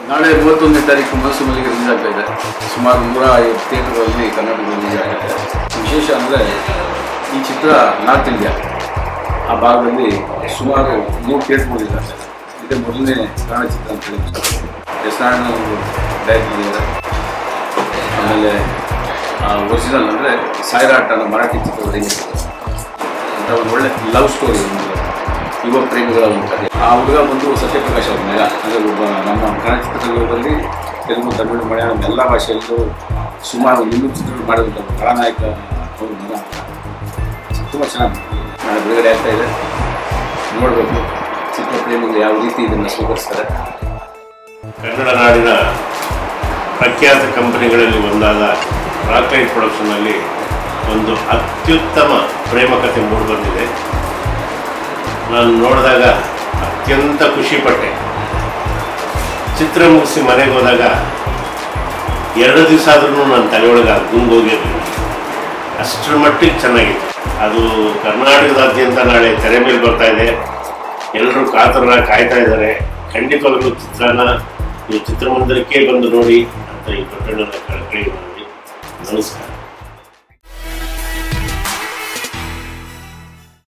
ನಾಳೆ ಮೂವತ್ತೊಂದನೇ ತಾರೀಕು ಮನಸ್ಸು ಮಲ್ಲಿಗೆ ರಿಲೀಸ್ ಆಗ್ತಾ ಇದೆ ಸುಮಾರು ನೂರ ಐವತ್ತು ಥಿಯೇಟರ್ಗಳಲ್ಲಿ ಕರ್ನಾಟಕದಲ್ಲಿ ರಿಲೀಸ್ ಆಗುತ್ತೆ ವಿಶೇಷ ಅಂದರೆ ಈ ಚಿತ್ರ ನಾರ್ತ್ ಇಂಡಿಯಾ ಆ ಭಾಗದಲ್ಲಿ ಸುಮಾರು ಮೂರು ಥಿಯೇಟರ್ಗಳಿದ್ದಾರೆ ಇದೇ ಮೊದಲನೇ ಕನ್ನಡ ಚಿತ್ರ ಅಂತ ಹೇಳಿ ಎಸ್ ನಾರಾಯಣ ಅವರು ಡೈರೆಕ್ಟರ್ ಇದ್ದಾರೆ ಆಮೇಲೆ ಒರಿಜಿನಲ್ ಅಂದರೆ ಸಾಯಿರಾಟ್ ಅನ್ನೋ ಮರಾಠಿ ಚಿತ್ರ ರಿಲೀಸ್ ಅಂತ ಒಂದು ಒಳ್ಳೆ ಲವ್ ಸ್ಟೋರಿ ಒಂದು ಯುವ ಪ್ರೇಮಿಗಳ ಒಂದು ಕಥೆ ಆ ಹುಡುಗ ಬಂದು ಸತ್ಯಪ್ರಕಾಶ್ ಅವ್ರ ಮಗ ಅಂದರೆ ಒಬ್ಬ ನಮ್ಮ ಕನ್ನಡ ಚಿತ್ರರಂಗದಲ್ಲಿ ತೆಲುಗು ತಮಿಳು ಮಲಯಾಳಂ ಎಲ್ಲ ಭಾಷೆಯಲ್ಲೂ ಸುಮಾರು ಇನ್ನೂ ಚಿತ್ರಗಳು ಮಾಡಿದಂಥ ಒಬ್ಬ ಖಳನಾಯಕ ಅವ್ರ ಮಗ ತುಂಬ ಚೆನ್ನಾಗಿ ನಾಳೆ ಬಿಡುಗಡೆ ಆಗ್ತಾ ಇದೆ ನೋಡಬೇಕು ಚಿತ್ರ ಪ್ರೇಮಿಗಳು ಯಾವ ರೀತಿ ಇದನ್ನು ಸ್ವೀಕರಿಸ್ತಾರೆ ಕನ್ನಡ ನಾಡಿನ ಪ್ರಖ್ಯಾತ ಕಂಪನಿಗಳಲ್ಲಿ ಒಂದಾದ ರಾಕ್ಲೈಟ್ ಪ್ರೊಡಕ್ಷನ್ನಲ್ಲಿ ಒಂದು ಅತ್ಯುತ್ತಮ ಪ್ರೇಮ ಕಥೆ ಮೂಡಿಬಂದಿದೆ ನಾನು ನೋಡಿದಾಗ ಅತ್ಯಂತ ಖುಷಿಪಟ್ಟೆ ಚಿತ್ರ ಮುಗಿಸಿ ಮನೆಗೆ ಹೋದಾಗ ಎರಡು ದಿವಸ ಆದ್ರೂ ನನ್ನ ತಲೆಯೊಳಗೆ ಅದು ಗುಂಗೋಗಿರಲಿಲ್ಲ ಅಷ್ಟರ ಮಟ್ಟಿಗೆ ಚೆನ್ನಾಗಿತ್ತು ಅದು ಕರ್ನಾಟಕದಾದ್ಯಂತ ನಾಳೆ ತೆರೆ ಮೇಲೆ ಬರ್ತಾ ಇದೆ ಎಲ್ಲರೂ ಕಾತರನ ಕಾಯ್ತಾ ಇದ್ದಾರೆ ಖಂಡಿತವಾಗ್ಲೂ ಚಿತ್ರನ ಈ ಚಿತ್ರಮಂದಿರಕ್ಕೆ ಬಂದು ನೋಡಿ ಅಂತ ಈ ಪ್ರಕರಣ ಕಳಕಳಿ ಮಾಡಿ ನಮಸ್ಕಾರ